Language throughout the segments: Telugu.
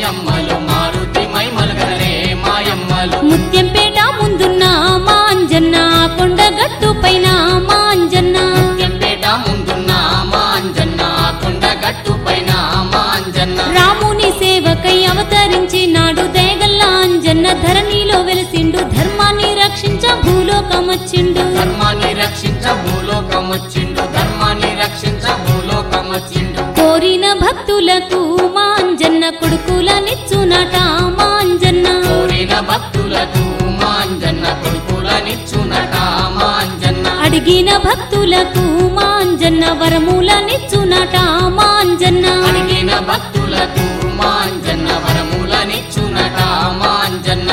ఓయమ్మలు మారుతి మైమలుగనరే మాయమ్మలు ముత్యంపేట ముందున్న మా అంజన్న కొండ గట్టు పైన మా అంజన్న ఎంపేట ముందున్న మా అంజన్న కొండ గట్టు పైన మా అంజన్న రాముని సేవకై అవతరించినాడు దయగల్ల అంజన్న ధరణిలో వెలిసిండు ధర్మాన్ని రక్షించ భూలోకమొచ్చిండు ధర్మాన్ని రక్షించ భూలోకం వచ్చిండు ధర్మాన్ని రక్షించ భూలోకం వచ్చిండు కోరిన భక్తులకు మా అంజన్న కొడుకులనిచ్చునట మా అంజన్న కోరిన భక్తులకు మా అంజన్న కొడుకులనిచ్చునట మా అంజన్న అడిగిన భక్తులకు మా అంజన్న వరములనిచ్చునట మా అంజన్న అడిగిన భక్తులకు మా అంజన్న వరములనిచ్చునట మా అంజన్న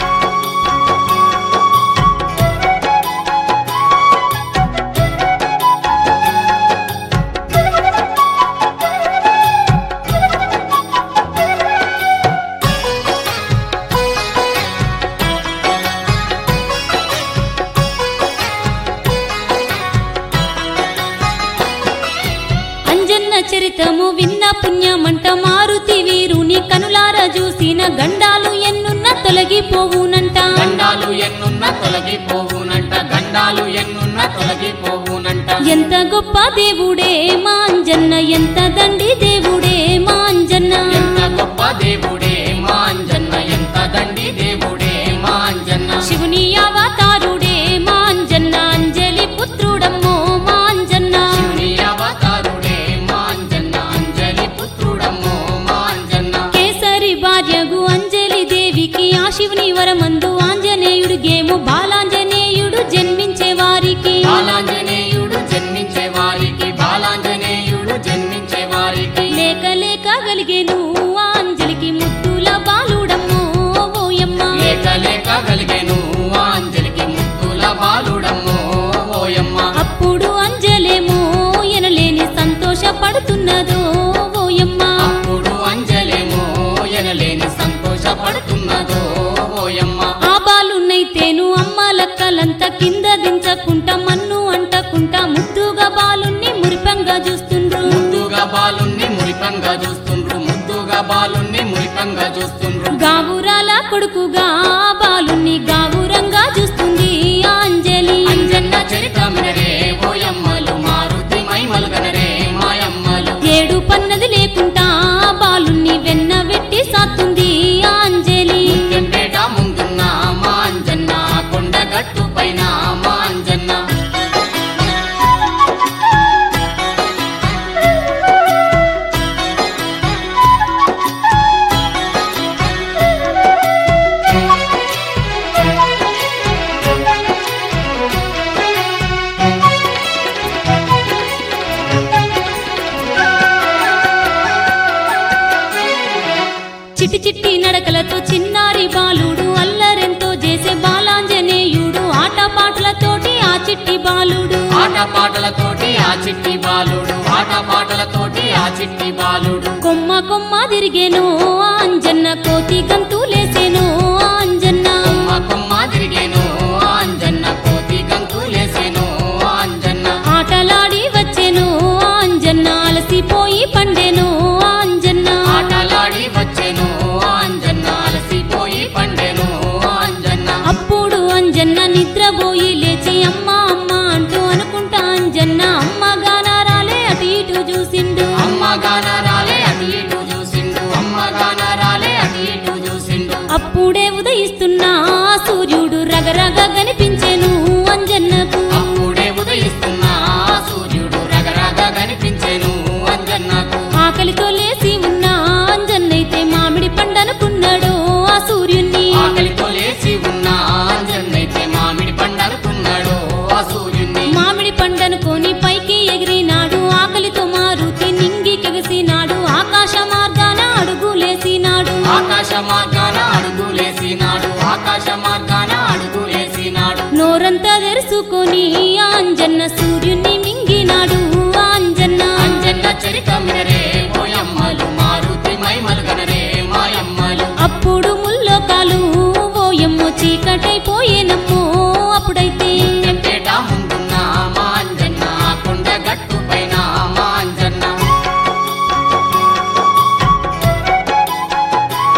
అంజన్న చరితము విన్న పుణ్యమంట మారుతి వీరుని కనులార చూసిన గండాలు ఎన్నున్న తొలగిపోవునంట గండాలు ఎన్నున్న తొలగిపోవునంట గండాలు ఎన్నున్న తొలగిపోవునంట ఎంత గొప్ప దేవుడే మా అంజన్న ఎంత దండి దేవుడే మా అంజన్న ఎంత గొప్ప దేవుడే మా అంజన్న ఎంత దండి దేవుడే మా అంజన్న శివుని అవతారుడే మా అంజన్న అంజలి పుత్రుడమ్మో మా అంజన్న శివుని అవతారుడే మా అంజన్న అంజలి పుత్రుడమ్మో మా అంజన్న కేసరి భార్యగు అంజలి దేవికి ఆ శివుని వరమందు ఆంజనేయుడు గేము బాలాంజనేయుడు జన్మించే వారికి బాలాంజనేయుడు జన్మించే వారికి బాలాంజనేయుడు జన్మించే వారికి లేక లేక కలిగేను ఆ అంజలికి ముద్దుల బాలుడమ్మో ఓయమ్మ లేక లేక కలిగేను ఆ అంజలికి ముద్దుల బాలుడమ్మో ఓయమ్మ అప్పుడు అంజలేమో ఎనలేని సంతోషపడుతున్నదో ఓయమ్మ అప్పుడు అంజలేమో ఎనలేని సంతోషపడుతున్నదో ఓయమ్మ ఆ బాలున్నైతేను అమ్మ లక్కలంతా కింద దించకుంటా మన్ను అంటకుంటా ముద్దుగా బాలుణ్ణి మురిపంగా చూస్తుండ్రు ముద్దుగా బాలుణ్ణి మురిపంగా చూస్తుండ్రు ముద్దుగా బాలుణ్ణి మురిపంగా చూస్తుండ్రు గావురాల కొడుకుగా ఆ బాలుణ్ణి గావురంగా చూస్తుంది ఆ అంజలి అంజన్న చరితమినరే ఓయమ్మలు మారుతి మైమలుగనరే మాయమ్మలు ఏడు పన్నది లేకుండా ఆ బాలుణ్ణి వెన్న వెట్టి సాత్తుంది ఆ అంజలి ఎంపేట ముందున్న మా అంజన్న కొండ గట్టు పైన మా అంజన్న చిట్టి చిట్టి నడకలతో చిన్నారి బాలుడు అల్లరెంతో చేసే బాలాంజనేయుడు ఆటపాటలతోటి ఆ చిట్టి బాలుడు ఆట పాటలతోటి ఆ చిట్టి బాలుడు ఆట పాటలతోటి ఆ చిట్టి బాలుడు కొమ్మ కొమ్మ తిరిగేను ఆ అంజన్న కోతి గంతులేసేను ఆ అంజన్న కొమ్మ కొమ్మ తిరిగేను ఆ అంజన్న కోతి గంతులేసేను ఆ అంజన్న ఆటలాడి వచ్చేను ఆ అంజన్న అలసిపోయి పండేను ఆ అంజన్న ఆటలాడి వచ్చెను ఆ అంజన్న అలసిపోయి పండెను ఆ అంజన్న అప్పుడు అంజన్న నిద్రపోయి లేచి అమ్మ అమ్మ అంటూ అనుకుంటా అంజన్న అమ్మ గానారాలే అటు ఇటు చూసిండు అమ్మ గానరాలే అటు ఇటు చూసిండు అమ్మ గానరాలే అటు ఇటు చూసిండు అప్పుడే ఉదయిస్తున్న ఆ సూర్యుడు రగరగ కనిపించెను అంజన్నకు అప్పుడే ఉదయిస్తున్న ఆ సూర్యుడు రగరగ కనిపించెను అంజన్నకు ఆకలితో లేసి ఉన్న అంజన్నైతే మామిడి పండనుకున్నాడు ఆ సూర్యుణ్ణి ఆకలితో లేచి ఉన్న అంజన్నైతే మామిడి పండనుకున్నాడు ఆ సూర్యుణ్ణి మామిడి పండనుకొని పైకి ఎగిరినాడు ఆకలితో మారుతి నింగి కెగసినాడు ఆకాశ మార్గాన అడుగులేసినాడు ఆకాశ మార్గాన అడుగులేసినాడు ఆకాశ మార్గాన అడుగులేసినాడు నోరంతా తెరుచుకొని ఆ అంజన్న సూర్యుణ్ణి మింగినాడు ఆ అంజన్న అంజన్న చరితమినరే ఓయమ్మలు మారుతి మైమలుగనరే మాయమ్మలు అప్పుడు ముల్లోకాలు ఓయమ్మో చీకటైపోయేనమ్మో అప్పుడైతే ఎంపేట ముందున్న మా అంజన్న కొండ గట్టు పైన మా అంజన్న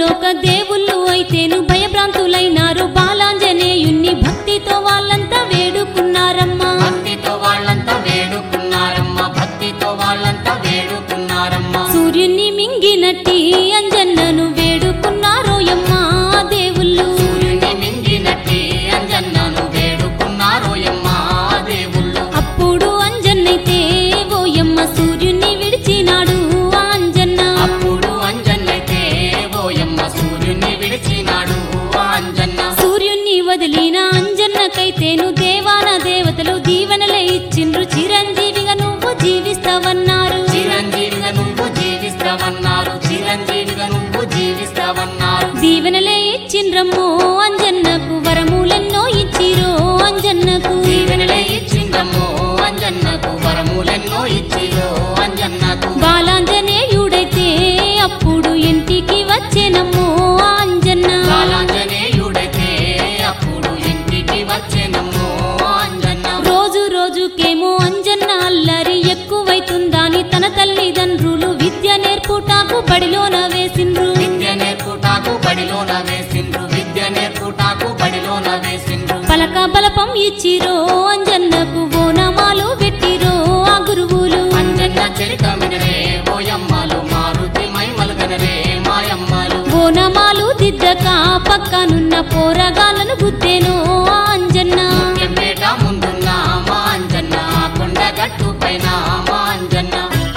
ముల్లోక దేవుళ్ళు అయితేను భయభ్రాంతులైనారు బాలాంజనేయుణ్ణి భక్తితో వాళ్ళంతా వేడుకున్నారమ్మా భక్తితో వాళ్ళంతా వేడుకున్నారమ్మా భక్తితో వాళ్ళంతా వేడుకున్నారమ్మా సూర్యుని మింగినట్టి అంజన్నను వేడుకున్నారోయమ్మా దేవుళ్ళు సూర్యుని మింగినట్టి అంజన్నను వేడుకున్నారోయమ్మా దేవుళ్ళు అప్పుడు అంజన్నైతే ఓయమ్మ సూర్యుని విడిచినాడు ఆ అంజన్న అప్పుడు అంజన్నైతే ఓయమ్మ సూర్యుని విడిచినాడు ఆ అంజన్న సూర్యుని వదిలిన అంజన్నకైతేను దేవాన దేవతలు దీవెనలే ఇచ్చిండ్రు చిరంజీవిగా నువ్వు జీవిస్తావన్నారు చిరంజీవిగా నువ్వు జీవిస్తావన్నారు చిరంజీవిగా నువ్వు జీవిస్తావన్నారు దీవెనలే ఇచ్చిండ్రమ్మో అంజన్నకు వరములెన్నో ఇచ్చిరో అంజన్నకు దీవెనలే ఇచ్చిందమ్మో అంజన్నకు వరములెన్నో ఇచ్చిరో అంజన్నకు బాలాంజనేయుడైతే అప్పుడు ఇంటికి వచ్చేనమ్మో ఆ అంజన్న బాలాంజనేయుడైతే అప్పుడు ఇంటికి వచ్చేనమ్మో అంజన్న రోజు రోజుకేమో అంజన్న అల్లరి ఎక్కువైతుందని తన తల్లిదండ్రులు విద్య నేర్పుటాకు బడిలోన వేసిండ్రు విద్య నేర్పుటాకు బడిలోన వేసిండ్రు విద్య నేర్పుటాకు బడిలోన వేసిండ్రు పలక బలపం ఇచ్చిరో అంజన్నకు ఓనమాలు పెట్టిరో ఆ గురువులు అంజన్న చరితమినరే ఓయమ్మలు మారుతి మైమలుగనరే మాయమ్మలు ఓనమాలు దిద్దక పక్కనున్న పోరగాళ్ళను గుద్దేనో ఆ అంజన్న ముఖ్యంపేట ముందున్న మా అంజన్న కొండ గట్టు పైన మా అంజన్న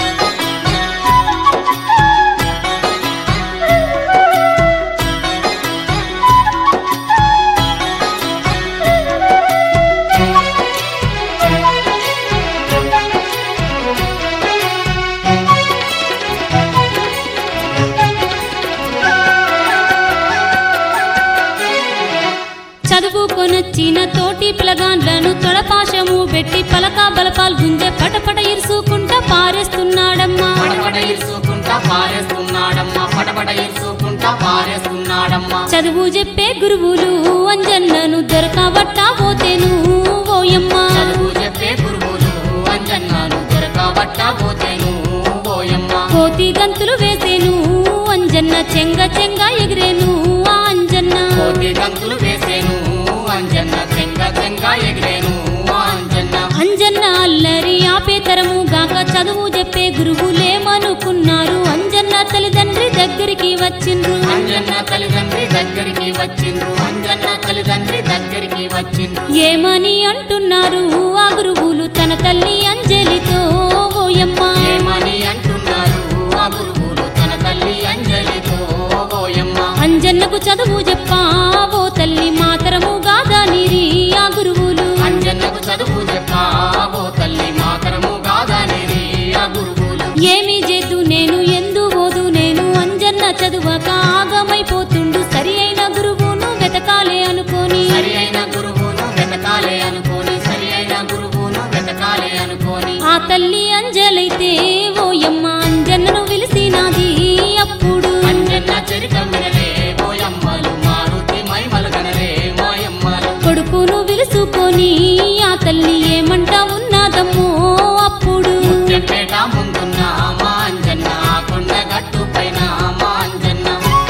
చదువుకొనొచ్చిన తోటి పిలగాండ్లను తొడపాశము పెట్టి పలక బలపాలు గుంజె పటపట ఇరుసుకుంటా పారేస్తున్నాడమ్మా పడపడ ఇరుసుకుంటా పారేస్తున్నాడమ్మా పడపడ ఇరుసుకుంటా పారేస్తున్నాడమ్మా చదువు చెప్పే గురువులు అంజన్నను దొరకబట్టా పోతేను ఓయమ్మ చదువు చెప్పే గురువులు అంజన్నను దొరకబట్ట పోతేను ఓయమ్మ కోతి గంతులు వేసేను అంజన్న చెంగ చెంగ ఎగిరేను ఆ అంజన్న కోటి గంతులు వేసేను అంజన్న చెంగ చెంగ ఎగిరేను అంజన్న అంజన్న అల్లరి ఆపేతరము గాక చదువు చెప్పే గురువులేమనుకున్నారు అంజన్న తల్లిదండ్రి దగ్గరికి వచ్చిండ్రు అంజన్న తల్లిదండ్రి దగ్గరికి వచ్చిండ్రు అంజన్న తల్లిదండ్రి దగ్గరికి వచ్చిండ్రు ఏమని అంటున్నారు ఆ గురువులు తన తల్లి అంజలితో ఓయమ్మ ఏమని అంటున్నారు ఆ గురువులు తన తల్లి అంజలితో ఓయమ్మ అంజన్నకు చదువు చెప్పా ఓ తల్లి మాతరము గాదానిరి ఆ గురువులు అంజన్నకు చదువు చెప్పావో తల్లి మాతరము కాదనేది ఆ గురువులు ఏమి చేద్దు నేను ఎందు ఓదు నేను అంజన్న చదువక ఆగమైపోతుండు సరి అయిన గురువును వెతకాలే అనుకోని సరి అయిన గురువును వెతకాలే అనుకోని సరి అయిన గురువును వెతకాలే అనుకోని ఆ తల్లి అంజలైతే ఓయమ్మ అంజన్నను పిలిచినాది అప్పుడు అంజన్న చరితం వినలే ఓయమ్మలు మారుతి మైమలు గనరే మాయమ్మలు కొడుకును విలుసుకొని ఆ తల్లి ఏమంటా ఉన్నదమ్మో అప్పుడు ముత్యంపేట ముందున్న మా అంజన్న కొండ గట్టు పైన మా అంజన్న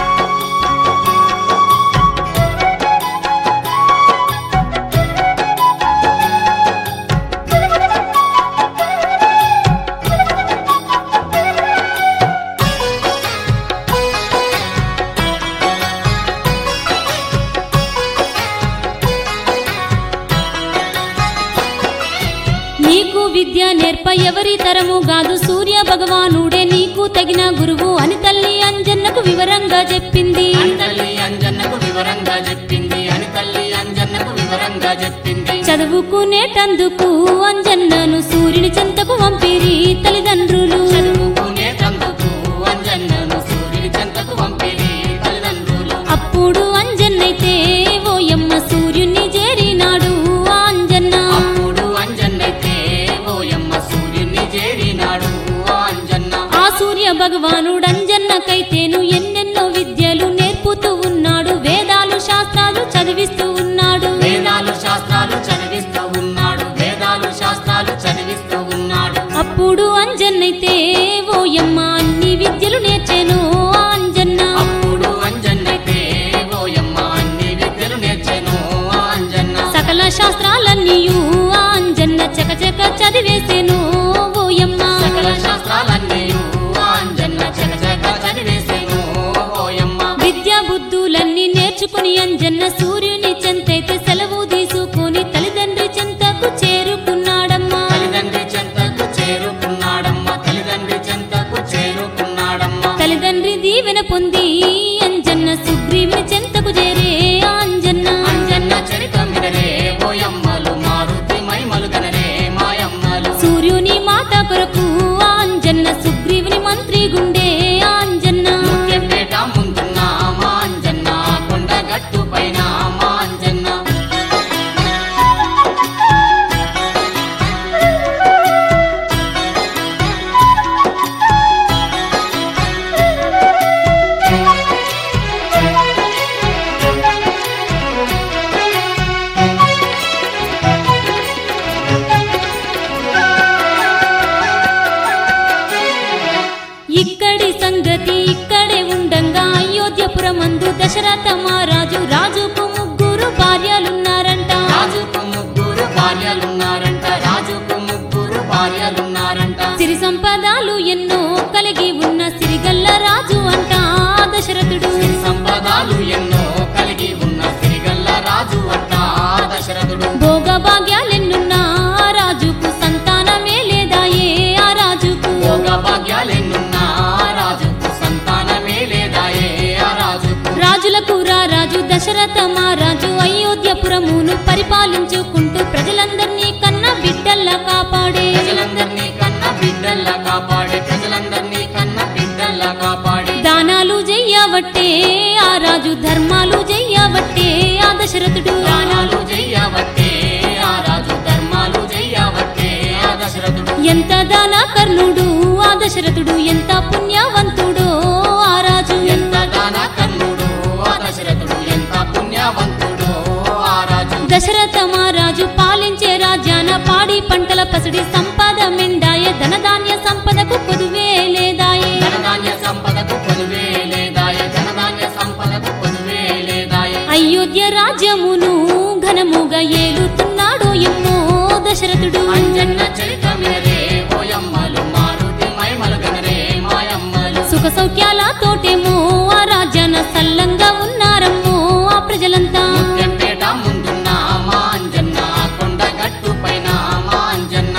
నీకు విద్య నేర్ప ఎవరి తరము కాదు సూర్య భగవానుడే నీకు తగిన గురువు అని తల్లి అంజన్నకు వివరంగా చెప్పింది అని తల్లి అంజన్నకు వివరంగా చెప్పింది అని తల్లి అంజన్నకు వివరంగా చెప్పింది చదువుకునేటందుకు అంజన్నను సూర్యుని చెంతకు పంపిరి తల్లిదండ్రులు చదువుకునే తందుకు అంజన్నను సూర్యుని చెంతకు పంపిరి తల్లిదండ్రులు అప్పుడు అంజన్నైతే ఓయమ్మ సూర్యుని చేరినాడు ఆ అంజన్న అప్పుడు అంజన్నైతే ఓయమ్మ సూర్యుని చేరినాడు ఆ అంజన్న ఆ సూర్య భగవానుడు అంజన్నకైతేను ఎన్నెన్నో విద్యలు నేర్పుతూ ఉన్నాడు వేదాలు శాస్త్రాలు చదివిస్తూ ఉన్నాడు వేదాలు శాస్త్రాలు చదివిస్తూ ఉన్నాడు వేదాలు శాస్త్రాలు చదివిస్తూ ఉన్నాడు అప్పుడు అంజన్నైతే ఓయమ్మ అన్ని విద్యలు నేర్చెను ఆ అంజన్న అప్పుడు అంజన్న శాస్త్రాలన్నీయు ఆ అంజన్న చకచక చదివేసెను ఓయమ్మ సకల శాస్త్రాలన్నీయు అంజన్న చకచక చదివేసెను ఓయమ్మ విద్యా బుద్ధులన్నీ నేర్చుకుని అంజన్న సూర్యుని చెంతైతే సెలవు తీసుకుని తల్లిదండ్రి చెంతకు చేరుకున్నాడమ్మా తల్లిదండ్రి చెంతకు చేరుకున్నాడమ్మ తల్లిదండ్రి చెంతకు చేరుకున్నాడమ్మ తల్లిదండ్రి దీవెన పొంది అంజన్న సుగ్రీవుని చెంతకు చేరే ఆ అంజన్న అంజన్న చరితం వినరే ఓయమ్మలు మారుతి మైమలు గనరే మాయమ్మలు సూర్యుని మాట కొరకు ఆ అంజన్న సుగ్రీవుని మంత్రి గుండే ఆ అంజన్న ముత్యంపేట ముందున్న మా అంజన్న కొండ గట్టు పైన మా అంజన్న ఇక్కడి సంగతి ఇక్కడే ఉండంగా అయోధ్యపురమందు దశరథ మహారాజు రాజుకు ముగ్గురు భార్యలున్నారంట రాజుకు ముగ్గురు భార్యలున్నారంట రాజుకు ముగ్గురు భార్యలున్నారంట సిరి సంపదాలు ఎన్నో కలిగి ఉన్న సిరిగల్ల రాజు అంట ఆ దశరథుడు సిరి సంపదాలు ఎన్నో కలిగి ఉన్న సిరిగల్ల రాజు అంట దశరథుడు భోగ భాగ్యాలెన్నున్నా ఆ రాజుకు సంతానమే లేదాయే ఆ రాజుకు భోగ భాగ్యాలెన్నున్నా రాజుకు సంతానమే లేదాయే ఆ రాజుకు రాజులకు రా రాజు దశరథ మహారాజు అయోధ్యపురమును పరిపాలించుకుంటూ ప్రజలందరినీ కన్న బిడ్డల్లా కాపాడే ప్రజలందరినీ కన్న బిడ్డల్లా కాపాడే ప్రజలందరినీ కన్న బిడ్డల్లా కాపాడే దానాలు చెయ్యవట్టే ఆ రాజు ధర్మాలు చెయ్యవట్టే ఆ దశరథుడు దానాలు చెయ్యవట్టే ఆ రాజు ధర్మాలు చెయ్యవట్టే ఆ దశరథుడు ఎంత దాన కర్ణుడు ఆ దశరథుడు ఎంత పుణ్యవంతుడో ఆ రాజు ఎంత దాన కన్నుడు ఆ దశరథుడు ఎంత పుణ్యవంతుడు ఆ రాజు దశరథ మహారాజు పాలించే రాజ్యాన పాడి పంటల పసిడి సంపద మెండాయ ధనధాన్య సంపదకు కొదువే లేదాయే ధనధాన్య సంపదకు కొలువే లేదాయే ధనధాన్య సంపదకు కొలువే లేదాయే అయోధ్య రాజ్యమును ఘనముగా ఏలుతున్నాడు ఎమ్మో దశరథుడు అంజన్న చరితమేరే ఓయమ్మలు మారుతి మైమలు గనరే మాయమ్మలు సుఖ సౌఖ్యాల తోటేమో ఆ రాజ్యాన సల్లంగా ఉన్నారమ్మో ఆ ప్రజలంతా ముత్యంపేట ముందున్న మా అంజన్న కొండ గట్టు పైన మా అంజన్న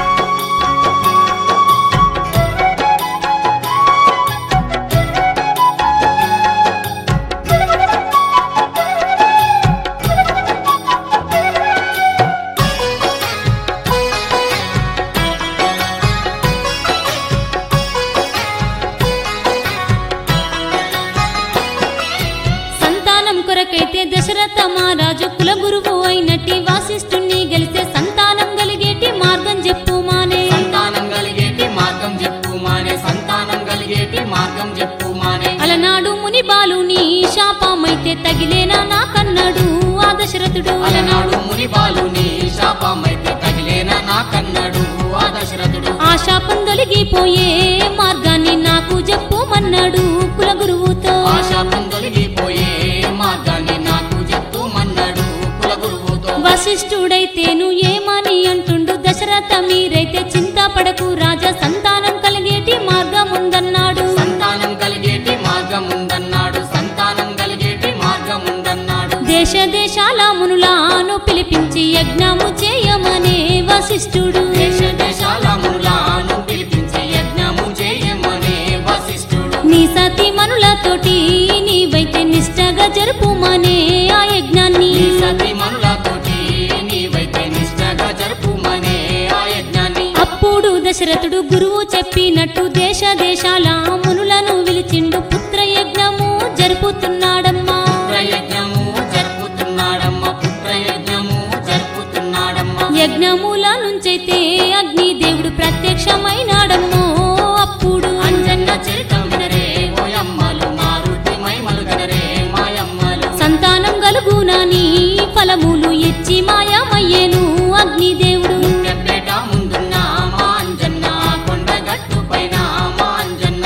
సంతానం కొరకైతే దశరథ మహారాజు కులగురువు అయినట్టి వాసిష్ఠుణ్ణి గెలిస్తే సంతానం కలిగేటి మార్గం చెప్పు మానే సంతానం కలిగేటి మార్గం చెప్పు మానే సంతానం కలిగేటి మార్గం చెప్పు మానే అలనాడు ముని బాలుని శాపమైతే తగిలేనా నా కన్నాడు ఆ దశరథుడు అలనాడు ముని బాలుని శాపమైతే తగిలేన నా కన్నడు ఆ దశరథుడు ఆ శాపం తొలగిపోయే మార్గాన్ని నాకు చెప్పుమన్నాడు కులగురువుతో ఆ శాపం తొలగిపోయే మార్గాన్ని నాకు చెప్తూ మన్నాడు కులగురువుతో వశిష్ఠుడైతేను ఏమని అంటుండు దశరథ మీరైతే చింతపడకు రాజా సంతానం కలిగేటి మార్గం ఉందన్నాడు సంతానం కలిగేటి మార్గం ఉందన్నాడు సంతానం కలిగేటి మార్గం ఉందన్నాడు దేశ దేశాల మునులాను పిలిపించి యజ్ఞము చేయమనే వశిష్ఠుడు దేశ దేశాల ములాను పిలిపించి యజ్ఞము చేయమనే వశిష్ఠుడు నీ సతీ మనులతోటి నీవైతే నిష్టగా జరుపుమనే ఆ యజ్ఞాన్ని నీ సతి మనులతోటి నీవైతే నిష్టగా జరుపుమనే ఆ యజ్ఞాన్ని అప్పుడు దశరథుడు గురువు చెప్పినట్టు దేశ దేశాల మునులను విలిచిండు పుత్ర యజ్ఞము జరుపుతున్నాడమ్మా పుత్రయజ్ఞము జరుపుతున్నాడమ్మ పుత్రయజ్ఞము జరుపుతున్నాడమ్మ యజ్ఞముల నుంచైతే అగ్నిదేవుడు ప్రత్యక్షమైనాడమ్మో అప్పుడు అంజన్న చరితం వినరే ఓయమ్మలు మారుతి మైమలు గనరే మాయమ్మలు సంతానం గలుగునని ఫలములు ఇచ్చి మాయమయ్యేను అగ్నిదేవుడు ముఖ్యపేట ముందున్న మా అంజన్న కొండ గట్టు పైన మా అంజన్న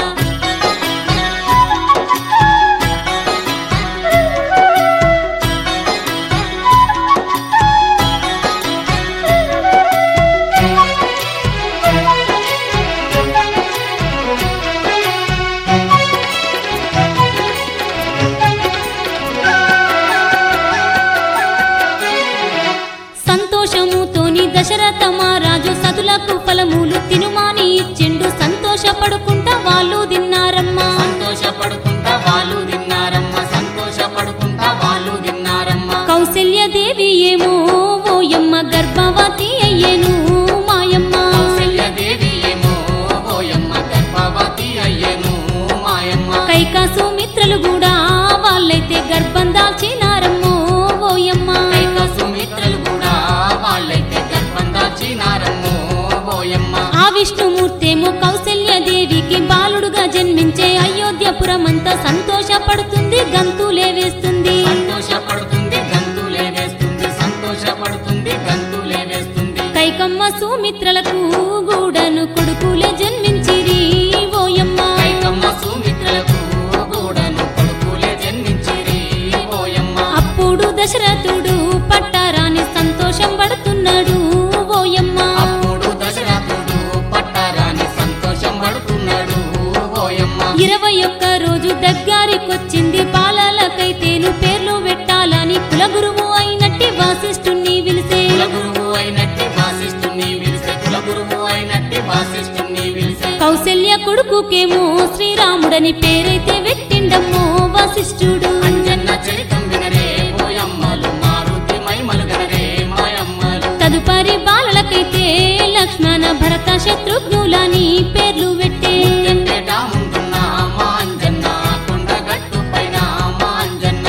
అంతా సంతోషపడుతుంది గంతులే వేస్తుంది సంతోషపడుతుంది గంతులే వేస్తుంది సంతోషపడుతుంది గంతులే వేస్తుంది కైకమ్మ సుమిత్రలకు గూడను కొడుకులే జన్మించిరి ఓయమ్మ కైకమ్మ సుమిత్రలకు గూడను కొడుకులే జన్మించిరి ఓయమ్మ అప్పుడు దశరథుడు పట్టారాని సంతోషం పడుతున్నాడు ఓయమ్మ అప్పుడు దశరథుడు పట్టారాని సంతోషం పడుతున్నాడు ఓయమ్మ ఇరవై ఒక్క రోజు దగ్గరికొచ్చింది బాలలకైతేను పేర్లు పెట్టాలని కులగురువు అయినట్టి వాసిష్ఠుణ్ణి పిలిసే కులగురువు అయినట్టి వాసిష్ఠుని పిలిసే కులగురువు అయినట్టి వాసిష్ఠుని పిలిసే కౌశల్య కొడుకుకేమో శ్రీరాముడని పేరైతే పెట్టిండమ్మో వశిష్ఠుడు అంజన్న చరితం వినరే ఓయమ్మలు మారుతి మైమలు గనరే మాయమ్మలు తదుపరి బాలలకైతే లక్ష్మణ భరత శత్రుఘ్నులని పేర్లు పెట్టే ఎంపేట ముందున్న మా అంజన్న కొండగట్టు పైన మా అంజన్న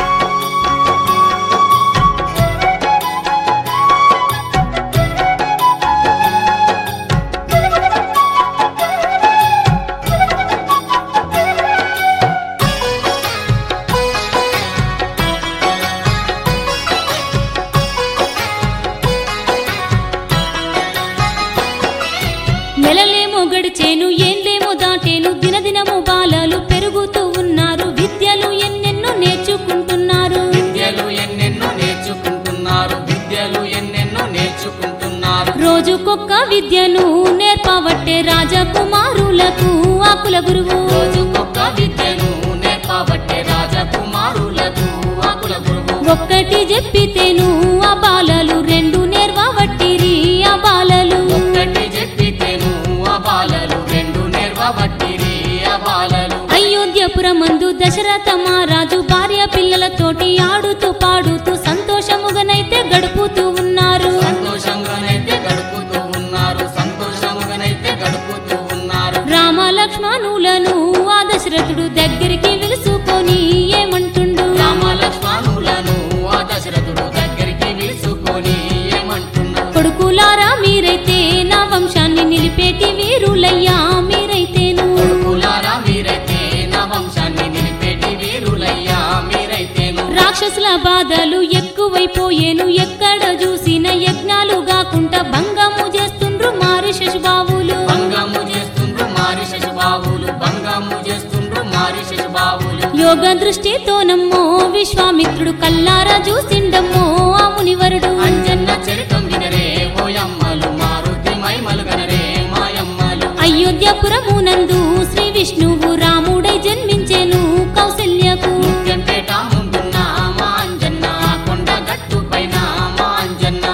నెలలేమో గడిచేను ఏండ్లేమో దాటేను దినదినము బాలలు పెరుగుతూ ఉన్నారు విద్యలు ఎన్నెన్నో నేర్చుకుంటున్నారు విద్యలు ఎన్నెన్నో నేర్చుకుంటున్నారు విద్యలు ఎన్నెన్నో నేర్చుకుంటున్నారు రోజుకొక్క విద్యను నేర్పవట్టే రాజకుమారులకు ఆకుల గురువు రోజుకొక్క విద్యను నేర్పబట్టే రాజకుమారులకు ఆకుల గురువు ఒక్కటి చెప్పితేను ఆ బాలలు రెండు నేర్వవట్టిరి ఆ బాలలు ఒక్కటి చెప్పితేను ఆ బాలలు రెండు నేర్వబట్టిరి ఆ బాలలు అయోధ్యపురమందు దశరథ మహారాజు భార్య పిల్లలతోటి ఆడుతూ పాడుతూ సంతోషముగనైతే గడుపుతూ ఉన్నారు సంతోషంగానైతే గడుపుతూ ఉన్నారు సంతోషంగానైతే గడుపుతూ ఉన్నారు రామ లక్ష్మణులను ఆ దశరథుడు దగ్గరికి పిలుసుకొని ఏమంటుండు రామ లక్ష్మణులను ఆ దశరథుడు దగ్గరికి వీసుకొని ఏమంటున్నారు కొడుకులారా మీరైతే నా వంశాన్ని నిలిపేటి వీరులయ్యా మీరైతేను కొడుకులారా మీరైతే నా వంశాన్ని నిలిపేటి వీరులయ్యా మీరైతేను రాక్షసుల బాధలు ఎక్కువైపోయేను ఎక్కడ చూసిన యజ్ఞాలు కాకుండా భంగము చేస్తుండ్రు మారి శశుబాబులు భంగము చేస్తుండ్రు మారి శశుబాబులు భంగము చేస్తుండ్రు మారి శశుబాబులు యోగ దృష్టితోనమ్మో విశ్వామిత్రుడు కల్లారా చూసిండమ్మో ఆ మునివరుడు అంజన్న చరితం వినరే ఓయమ్మలు మారుతి మైమలు గనరే మాయమ్మలు అయోధ్యపురమునందు శ్రీ విష్ణువు రాముడై జన్మించెను కౌసల్యకు ముత్యంపేట ముందున్న మా అంజన్న కొండ గట్టు పైన మా అంజన్న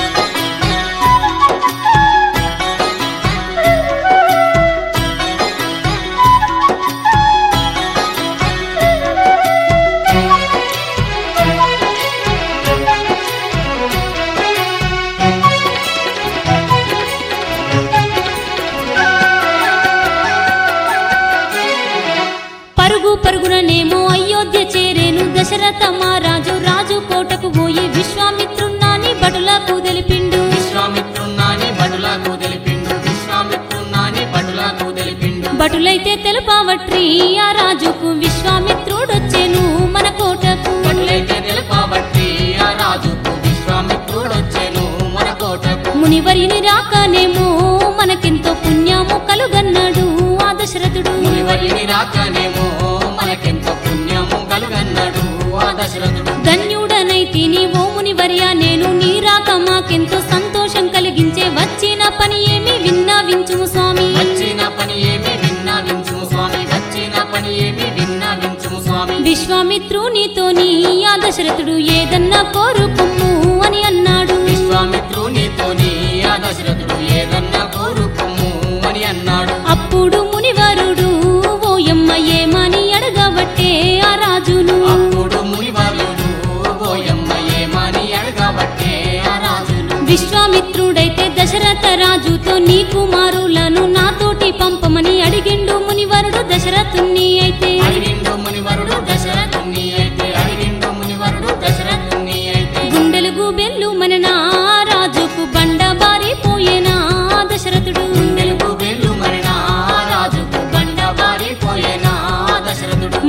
పరుగు పరుగుననేమో అయోధ్య చేరేను దశరథ మహారాజు రాజు కోటకు పోయి విశ్వామిత్రున్నాని బటులకు తెలిపిండు విశ్వామిత్రున్నాని బడులకు తెలిపిండు విశ్వామిత్రున్నాని బడులకు తెలిపిండు భటులైతే తెలుపవట్రి ఆ రాజుకు విశ్వామిత్రుడొచ్చెను మన కోటకు బడులైతే తెలుపబట్టి ఆ రాజుకు విశ్వామిత్రుడొచ్చెను మన కోటకు మునివరిని రాకనేమో మనకెంతో పుణ్యము కలుగన్నాడు ఆ దశరథుడు మునివరిని రాకనేమో మనకెంతో పుణ్యము కలుగన్నాడు ఆ దశరథుడు ధన్యుడనైతిని ఓ మునివర్య నేను నీ రాక మాకెంతో సంతోషం కలిగించే వచ్చిన పని ఏమి విన్నావించుము స్వామి వచ్చిన పని ఏమి విన్నావించుము స్వామి వచ్చిన పని ఏమి విన్నావించుము స్వామి విశ్వామిత్రునితోని ఆ దశరథుడు ఏదన్నా కోరుకుమ్ము అని అన్నాడు విశ్వామిత్రునితోని ఆ దశరథుడు ఏదన్నా కోరుకోము అని అన్నాడు అప్పుడు మునివరుడు ఓయమ్మ ఏమని అడగబట్టే ఆ రాజును అప్పుడు మునివారుడు ఓయమ్మ ఏమని అడగబట్టే ఆ రాజును విశ్వామిత్రుడైతే దశరథ రాజుతో నీ కుమారులను నాతోటి పంపమని అడిగిండు మునివరుడు దశరథుణ్ణి అయితే అడిగిండు మునివరుడు దశరథుని అయితే అడిగిండు మునివరుడు దశరథుని అయితే గుండెలు గుబెల్లు మననా రాజుకు బండ బారిపోయేనా దశరథుడు తెలుగు వెళ్ళు మరినా రాజుకు బండ బారిపోయేనా దశరథుడు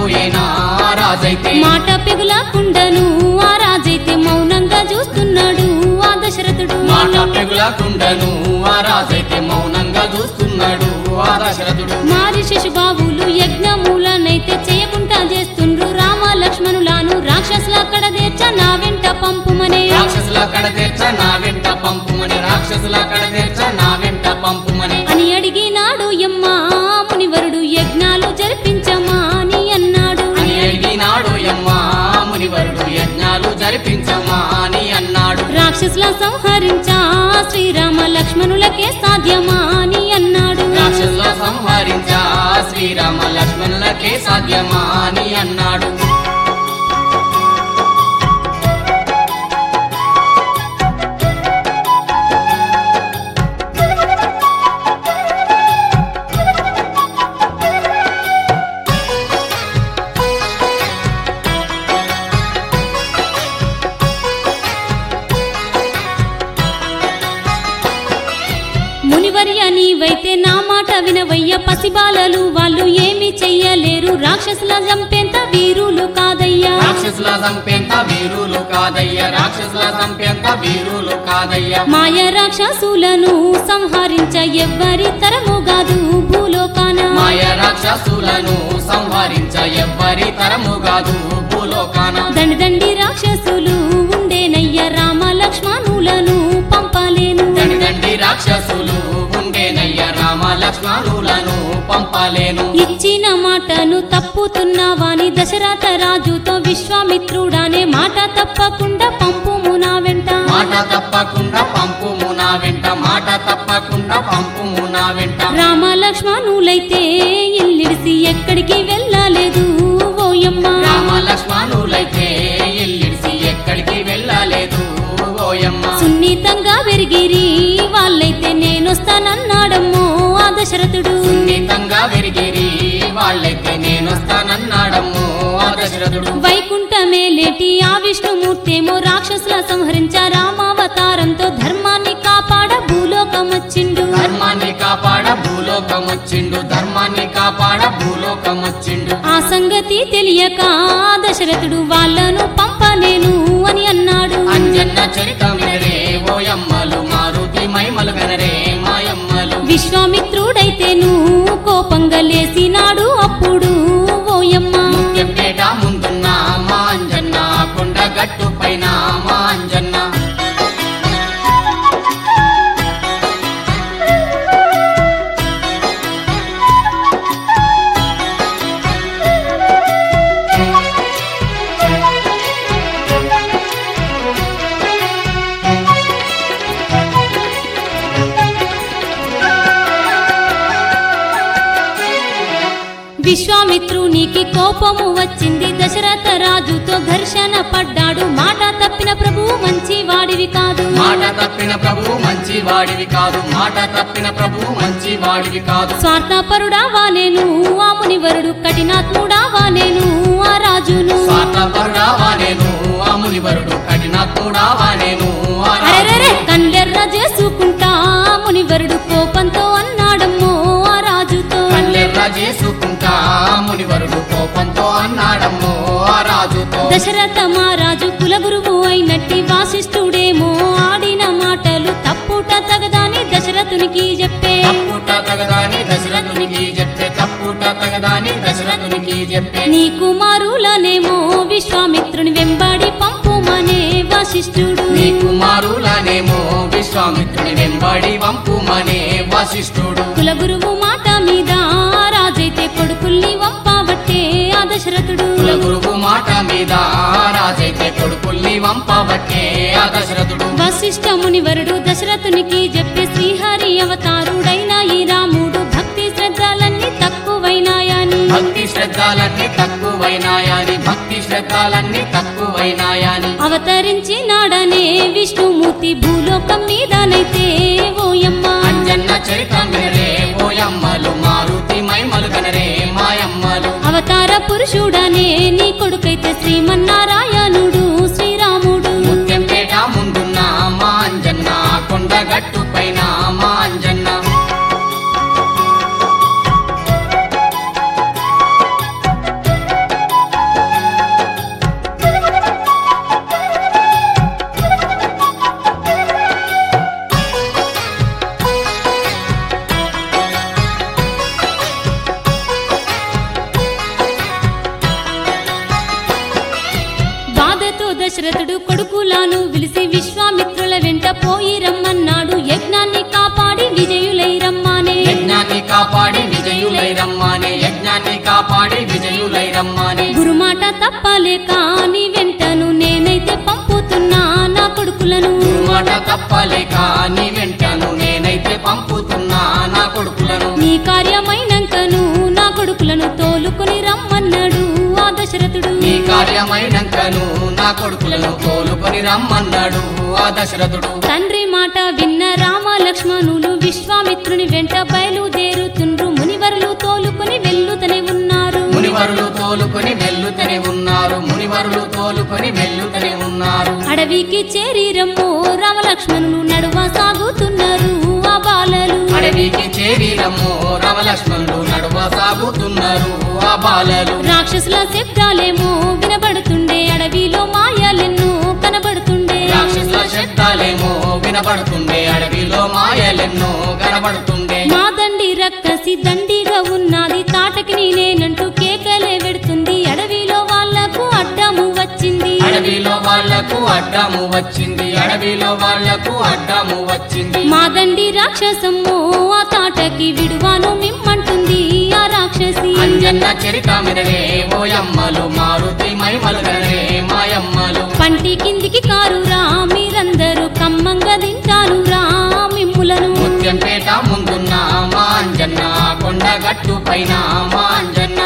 మోసపోయేనా ఆ రాజైతే మాట పెగులకుండను ఆ రాజైతే మౌనంగా చూస్తున్నాడు ఆ దశరథుడు మాట పెగులకుండను ఆ రాజైతే మౌనంగా చూస్తున్నాడు ఆ దశరథుడు మారి శిశుబాబులు యజ్ఞమూలనైతే చేయకుండా చేస్తుండ్రు రామ లక్ష్మణులాను రాక్షసుల అక్కడ తీర్చ నా వెంట పంపుమనే రాక్షసుల కడ తెచ్చ నా వెంట పంపుమని రాక్షసుల కడ తెచ్చ నా వెంట పంపుమని అని అడిగినాడు యమ్మా మునివరుడు యజ్ఞాలు జరిపించమా అని అన్నాడు అని అడిగినాడు యమ్మా మునివరుడు యజ్ఞాలు జరిపించమా అని అన్నాడు రాక్షసుల సంహరించా శ్రీరామ లక్ష్మణులకే సాధ్యమా అని అన్నాడు రాక్షసుల సంహరించా శ్రీరామ లక్ష్మణులకే సాధ్యమా అని అన్నాడు మునివర్య నీవైతే నా మాట వినవయ్య పసిబాలలు వాళ్ళు ఏమి చెయ్యలేరు రాక్షసుల చంపేంత వీరులు కాదయ్యా రాక్షసుల సంపెంత వీరులు కాదయ్య రాక్షసుల సంపెంత వీరులు కాదయ్య మాయ రాక్షసులను సంహరించ ఎవ్వరి తరము కాదు భూలోకాన మాయ రాక్షసులను సంహరించ ఎవ్వరి తరము కాదు భూలోకాన దండి దండి రాక్షసులు ఉండేనయ్య రామ లక్ష్మణులను పంపలేను దండి దండి రాక్షసులు ఉండేనయ్య రామ లక్ష్మణులను పంపలేను ఇచ్చిన మాటను తప్పుతున్నావాని దశరథ రాజుతో విశ్వామిత్రుడానే మాట తప్పకుండా పంపుము నా వెంట మాట తప్పకుండా పంపుము నా వెంట మాట తప్పకుండా పంపుము నా వెంట రామ లక్ష్మణులైతే ఇల్లిడిసి ఎక్కడికి వెళ్ళలేదు ఓయమ్మ రామ లక్ష్మణులైతే ఇల్లిడిసి ఎక్కడికి వెళ్ళలేదు ఓయమ్మ సున్నితంగా పెరిగిరి వాళ్ళైతే నేనొస్తానన్నాడమ్మో ఆ దశరథుడు సున్నితంగా విరిగిరి వాళ్ళైతే నేనొస్తానన్నాడమ్ము ఆ దశరథుడు వైకుంఠమే లేటి ఆ విష్ణుమూర్తేమో రాక్షసుల సంహరించ రామావతారంతో ధర్మాన్ని కాపాడ భూలోకం వచ్చిండు ధర్మాన్ని కాపాడ భూలోకం వచ్చిండు ధర్మాన్ని కాపాడ భూలోకం వచ్చిండు ఆ సంగతి తెలియక ఆ దశరథుడు వాళ్ళను పంపనేను అని అన్నాడు అంజన్న చరితం వినరే ఓయమ్మలు మారుతి మైమలు వినరే మాయమ్మలు విశ్వామిత్రుడైతేను కోపంగా లేసినాడు అప్పుడు ఓయమ్మ ముఖ్యంపేట ముందున్న మా అంజన్న కొండ గట్టు పైన మా అంజన్న విశ్వామిత్రునికి కోపము వచ్చింది దశరథ రాజుతో ఘర్షణ పడ్డాడు మాట తప్పిన ప్రభువు మంచి వాడివి కాదు మాట తప్పిన ప్రభు మంచి వాడివి కాదు మాట తప్పిన ప్రభు మంచి వాడివి కాదు స్వార్థపరుడావా నేను ఆ మునివరుడు కఠినాత్ముడావా నేను ఆ రాజును స్వార్థపరుడావా నేను ఆ మునివరుడు కఠినాత్ముడావా నేను ఆ రాజు. అరెరెరె కళ్ళెర్ర చేసుకుంటా ఆ మునివరుడు కోపంతో అన్నాడమ్మో ఆ రాజుతో కళ్ళెర్ర చేసుకుంటా మునివరుడు కోపంతో అన్నాడమ్మో ఆ రాజుతో దశరథ మహారాజు కులగురువు అయినట్టి వాసిష్ఠుడేమో ఆడిన మాటలు తప్పుట తగదాని దశరథునికి చెప్పే తప్పుట తగదాని దశరథునికి చెప్పే తప్పుట తగదాని దశరథునికి చెప్పే నీ కుమారులనేమో విశ్వామిత్రుని వెంబడి పంపుమనే వశిష్ఠుడు నీ కుమారులనేమో విశ్వామిత్రుని వెంబడి వంపుమనే వశిష్ఠుడు కులగురువు మాట మీద ఆ రాజైతే కొడుకుల్ని వంపబట్టే ఆ దశరథుడు కుల గురువు మాట మీద రాజైతే కొడుకుల్ని వంపబట్టే ఆ దశరథుడు వశిష్ఠ మునివరుడు దశరథునికి చెప్పే శ్రీహరి అవతారుడైన ఈ రాముడు భక్తి శ్రద్ధలన్నీ తక్కువైనాయని భక్తి శ్రద్ధలన్నీ తక్కువైనాయని భక్తి శ్రద్ధలన్నీ తక్కువైనాయని అవతరించినాడనే విష్ణుమూర్తి భూలోకం మీదనైతే ఓయమ్మ అంజన్న చరితం వినరే ఓయమ్మలు మారుతి మైమలు గనరే మాయమ్మలు అవతార పురుషుడనే నీ కొడుకైతే శ్రీమన్నారాయణుడు శ్రీరాముడు ముత్యంపేట ముందున్న మా అంజన్న కొండ గట్టు పైన మా అంజన్న దశరథుడు కొడుకులాను విలిసి విశ్వామిత్రుల వెంట పోయి రమ్మన్నాడు యజ్ఞాన్ని కాపాడి విజయులై రమ్మానే యజ్ఞాన్ని కాపాడి విజయులై రమ్మానే యజ్ఞాన్ని కాపాడి విజయులై రమ్మానే గురుమాట తప్పలేక నీ వెంటను నేనైతే పంపుతున్నా నా కొడుకులను మాట తప్పలేక నీ వెంటను నేనైతే పంపుతున్నా నా కొడుకులను నీ కార్యమైనంకను నా కొడుకులను తోలుకొని రమ్మన్నాడు ఆ దశరథుడు నీ కార్యమైనంకను నా కొడుకులను తోలుకొని రమ్మన్నాడు ఆ దశరథుడు తండ్రి మాట విన్న రామ లక్ష్మణులు విశ్వామిత్రుని వెంట బయలుదేరుతుండ్రు మునివరులు తోలుకొని వెళ్ళుతనే ఉన్నారు మునివరులు తోలుకొని వెల్లుతనే ఉన్నారు మునివరులు తోలుకొని వెల్లుతనే ఉన్నారు అడవికి చేరిరమ్మో రామ లక్ష్మణులు నడువ సాగుతున్నారు ఆ బాలలు అడవికి చేరిరమ్మో రమలక్ష్మణులు నడువ సాగుతున్నారు ఆ బాలలు రాక్షసుల శబ్దాలేమో వినబడుతుండే అడవిలో మాయలెన్నో కనబడుతుండే రాక్షసుల శబ్దాలేమో వినబడుతుండే అడవిలో మాయలెన్నో కనబడుతుండే మా దండి రక్కసి దండిగా ఉన్నది తాటకి నేనంటూ కేకలే పెడుతుంది అడవిలో వాళ్లకు అడ్డము వచ్చింది అడవిలో వాళ్లకు అడ్డము వచ్చింది అడవిలో వాళ్లకు అడ్డము వచ్చింది మా దండి రాక్షసమ్మో ఆ తాటకి విడువాను మిమ్మంటుంది ఆ రాక్షసి అంజన్న చరితమిరవే ఓయమ్మలు మారుతి మైమలుగరే మాయమ్మలు పంటి కిందికి కారురా మీరందరూ కమ్మంగా తింటాను రా మిమ్ములను ముత్యంపేట ముందున్న మా అంజన్న కొండగట్టు పైన మా అంజన్న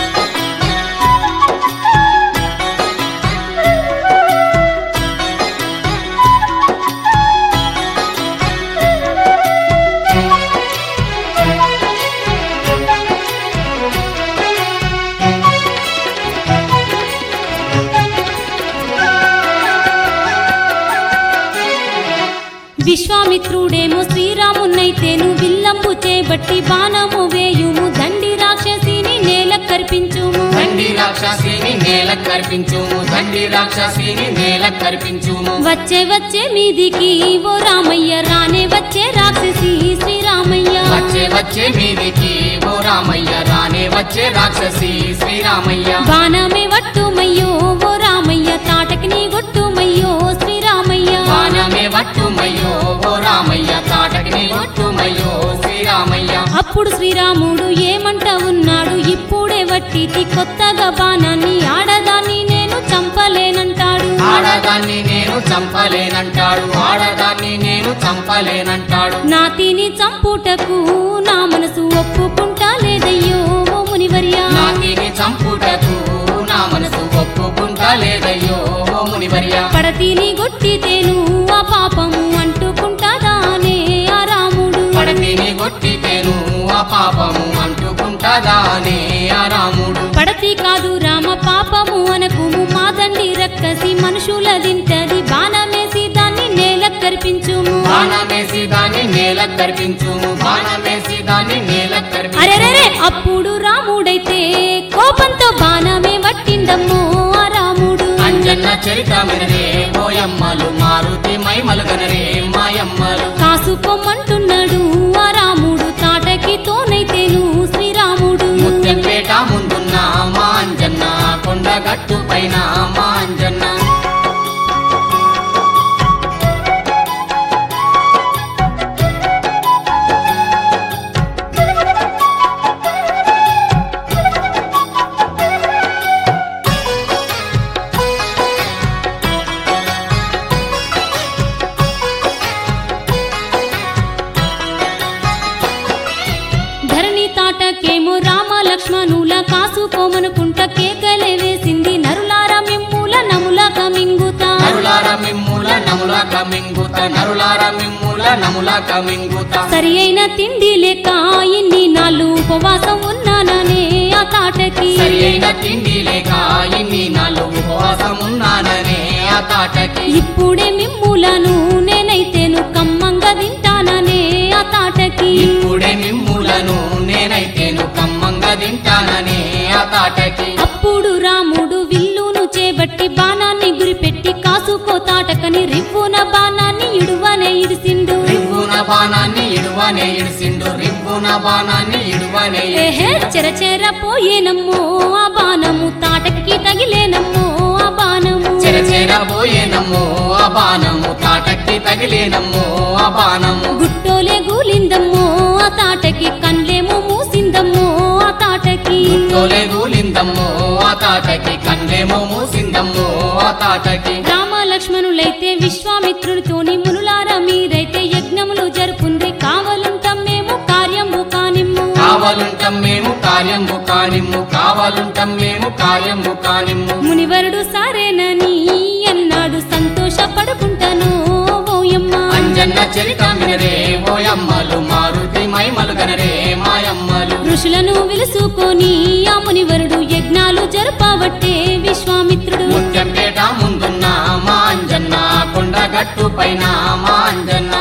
విశ్వామిత్రుడేమో శ్రీరామునైతేను విల్లంబు చేబట్టి బాణము వేయుము దండి రాక్షసిని నేల కర్పించుము దండి రాక్షసిని నేల కర్పించుము దండి రాక్షసిని నేల కర్పించుము వచ్చే వచ్చే మీదికి ఓ రామయ్య రానే వచ్చే రాక్షసి శ్రీరామయ్య వచ్చే వచ్చే మీదికి ఓ రామయ్య రానే వచ్చే రాక్షసి శ్రీరామయ్య బాణమే వట్టుమయ్యో ఓ రామయ్య తాటకి నీ గొట్టుమయ్యో శ్రీరామయ్య బాణమే వట్టుమయ్యో ఓ రామయ్య తాటకిని ఒట్టుమయ్యో శ్రీరామయ్య అప్పుడు శ్రీరాముడు ఏమంట ఉన్నాడు ఇప్పుడే వట్టిటి కొత్తగా బాణాన్ని ఆడదాన్ని నేను చంపలేనంటాడు ఆడదాన్ని నేను చంపలేనంటాడు ఆడదాన్ని నేను చంపలేనంటాడు నాతిని చంపుటకు నా మనసు ఒప్పుకుంటా లేదయ్యో ఓ మునివర్యా నాతిని చంపుటకు నా మనసు ఒప్పుకుంటా లేదయ్యో ఓ మునివర్య పడతిని గొట్టితేను ఆ పాపము అంటుకుంటాదానే ఆ రాముడు పడతిని కొట్టితేను ఆ పాపము అంటుకుంటాదానే ఆ రాముడు పడతి కాదు రామ పాపము అనకుము మా దండి రక్కసి మనుషుల దింటది బాణమేసి దాన్ని నేల కర్పించుము బాణమేసి దాన్ని నేల కర్పించుము బాణమేసి దాన్ని నేల కర్పించు అరెరెరే అప్పుడు రాముడైతే కోపంతో బాణమే వట్టిండమ్మో ఆ రాముడు అంజన్న చరితమినరే ఓయమ్మలు మారుతి మైమలుగనరే మాయమ్మలు కాసుకోమంటున్నాడు ఆ రాముడు తాటకి తోనైతేను శ్రీరాముడు ముత్యంపేట ముందున్న మా అంజన్న కొండగట్టు పైన మా అంజన్న ధరణి తాటకేమో రామ లక్ష్మణుల కాసుకోమనుకుంట కేకలే వేసింది నరులారా మిమ్ముల నములక మింగుతా నరులార మిమ్ముల నముల కమింగుత నరులార మిమ్ముల నముల కమింగుత సరి అయిన తిండి లేక ఇన్ని నాళ్ళు ఉపవాసం ఉన్నాననే ఆ తాటకి సరి అయిన తిండి లేక ఇన్ని నాళ్ళు ఉపవాసం ఉన్నాననే ఆ తాటకి ఇప్పుడే మిమ్ములను నేనైతేను కమ్మంగా తింటాననే ఆ తాటకి ఇప్పుడే మిమ్ములను నేనైతేను కమ్మంగా తింటాననే ఆ తాటకి అప్పుడు రాముడు విల్లును చేబట్టి బాణాన్ని గురిపెట్టి కాసుకో తాటకని రివ్వున బాణాన్ని ఇడువనే ఇడిసిండు రివ్వున బాణాన్ని ఇడువనే ఇడిసిండు రివ్వున బాణాన్ని ఇడువనే ఏహే చెరచెర పోయేనమ్మో ఆ బాణము తాటకి తగిలేనమ్మో ఆ బాణము చెరచేరబోయేనమ్మో ఆ బాణము తాటక్కి తగిలేనమ్మో ఆ బాణము గుట్టోలే గూలిందమ్మో ఆ తాటకి కండ్లేమో మూసిందమ్మో ఆ తాటకి తోలే గూలిందమ్మో ఆ తాటకి కన్నేమో మూసిందమ్మో ఆ తాటకి రామ లక్ష్మణులైతే విశ్వామిత్రునితోని మునులారా మీరైతే యజ్ఞములు జరుపుండ్రి కావలుంటాం మేము కార్యము కానిమ్ము కావాలుంటాం మేము కార్యము కానిమ్ము కావాలుంటాం మేము కార్యము కానిమ్ము మునివరుడు సరేనని అన్నాడు సంతోషపడుకుంటాను ఓయమ్మ అంజన్న చరిత వినరే ఓయమ్మలు మారుతి మైమలు గనరే మాయమ్మలు ఋషులను విలుసుకొని ఆ మునివరుడు యజ్ఞాలు జరపవట్టే విశ్వామిత్రుడు ముత్యంపేట ముందున్న మా అంజన్న కొండ గట్టు పైన మా అంజన్న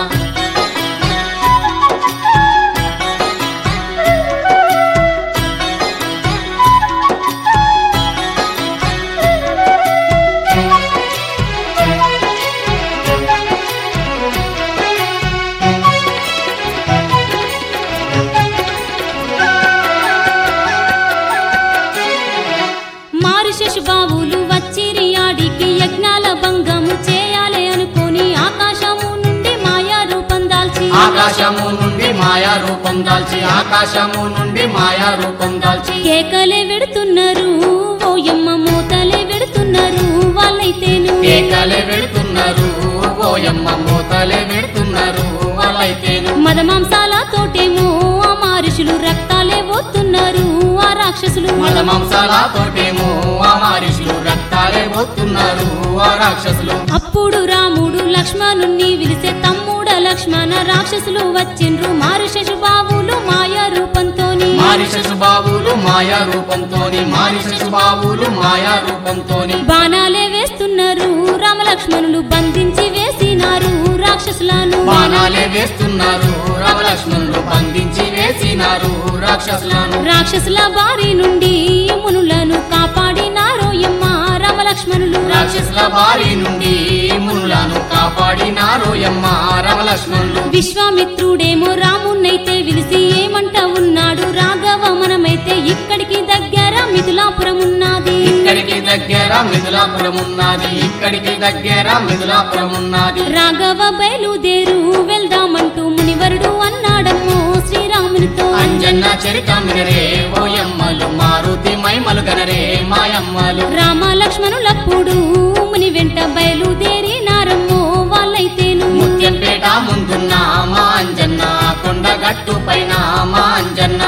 మారు శశుబాబులు వచ్చిరి ఆడికి యజ్ఞాల భంగము చేయాలి అనుకొని ఆకాశము నుండి మాయా రూపం దాల్చి ఆకాశము నుండి మాయా రూపం దాల్చి ఆకాశము నుండి మాయా రూపం దాల్చి కేకలే వెడుతున్నారు ఓయమ్మ మూతలే వెడుతున్నారు వాళ్ళైతేను కేకలే వెడుతున్నారు ఓయమ్మ మూతలే వెడుతున్నారు వాళ్ళైతేను మదమాంసాల తోటేమో ఆ మారుషులు రక్తాలే పోతున్నారు ఆ రాక్షసులు మద మాంసాల తోటేమో ఆ మారిషులు రక్తాలే పోతున్నారు ఆ రాక్షసులు అప్పుడు రాముడు లక్ష్మణుణ్ణి విలిసే తమ్ముడ లక్ష్మణ రాక్షసులు వచ్చిండ్రు మారు శశుబాబులు మాయా రూపంతోని మారి శశుబాబులు మాయా రూపంతోని మారి శశుబాబులు మాయా రూపంతోని బాణాలే వేస్తున్నారు రామలక్ష్మణులు బంధించి వేసినారు రాక్షసులను బాణాలే వేస్తున్నారు రామలక్ష్మణులు బంధించి వేసినారు రాక్షసులను రాక్షసుల బారి నుండి మునులను కాపాడినారోయమ్మ రామలక్ష్మణులు రాక్షసుల బారి నుండి మునులను కాపాడినారోయమ్మ రామలక్ష్మణులు విశ్వామిత్రుడేమో రామున్నైతే విలిసి ఏమంట ఉన్నాడు రాఘవ మనమైతే ఇక్కడికి దగ్గర మిథులాపురం ఉన్నది ఇక్కడికి దగ్గర మిథులాపురం ఉన్నది ఇక్కడికి దగ్గర మిథులాపురం ఉన్నది రాఘవ బయలుదేరు వెళ్దామంటూ మునివరుడు అన్నాడమ్మో శ్రీరామునితో అంజన్న చరిత మినరే ఓయమ్మలు మారుతి మైమలు గనరే మాయమ్మలు రామ లక్ష్మణులప్పుడు ముని వెంట బయలుదేరి నారమ్మో వాళ్ళైతేను ముత్యంపేట ముందున్న మా అంజన్న కొండ గట్టు పైన మా అంజన్న